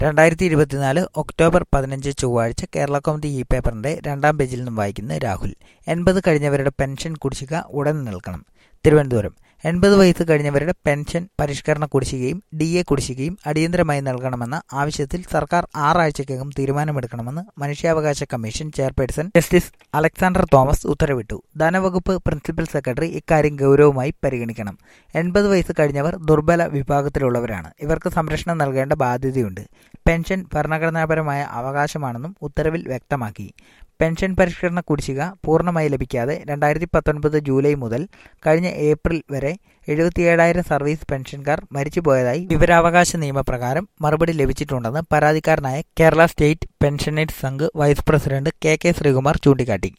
രണ്ടായിരത്തി ഇരുപത്തിനാല് ഒക്ടോബർ പതിനഞ്ച് ചൊവ്വാഴ്ച കേരള കൗമുദി ഇ പേപ്പറിന്റെ രണ്ടാം പേജിൽ നിന്നും വായിക്കുന്ന രാഹുൽ എൺപത് കഴിഞ്ഞവരുടെ പെൻഷൻ കുടിശ്ശിക ഉടൻ നൽകണം തിരുവനന്തപുരം എൺപത് വയസ്സ് കഴിഞ്ഞവരുടെ പെൻഷൻ പരിഷ്കരണ കുടിശ്ശികയും ഡി എ കുടിശ്ശികയും അടിയന്തരമായി നൽകണമെന്ന ആവശ്യത്തിൽ സർക്കാർ ആറാഴ്ചക്കകം തീരുമാനമെടുക്കണമെന്ന് മനുഷ്യാവകാശ commission chairperson justice Alexander Thomas ഉത്തരവിട്ടു ധനവകുപ്പ് പ്രിൻസിപ്പൽ സെക്രട്ടറി ഇക്കാര്യം ഗൗരവമായി പരിഗണിക്കണം എൺപത് വയസ്സ് കഴിഞ്ഞവർ ദുർബല വിഭാഗത്തിലുള്ളവരാണ് ഇവർക്ക് സംരക്ഷണം നൽകേണ്ട ബാധ്യതയുണ്ട് പെൻഷൻ ഭരണഘടനാപരമായ അവകാശമാണെന്നും ഉത്തരവിൽ വ്യക്തമാക്കി പെൻഷൻ പരിഷ്കരണ കുടിശ്ശിക പൂർണ്ണമായി ലഭിക്കാതെ രണ്ടായിരത്തി പത്തൊൻപത് ജൂലൈ മുതൽ കഴിഞ്ഞ ഏപ്രിൽ വരെ എഴുപത്തിയേഴായിരം സർവീസ് പെൻഷൻകാർ മരിച്ചുപോയതായി വിവരാവകാശ നിയമപ്രകാരം മറുപടി ലഭിച്ചിട്ടുണ്ടെന്ന് പരാതിക്കാരനായ Kerala state pensioners Sangh vice president K K Sreekumar ചൂണ്ടിക്കാട്ടി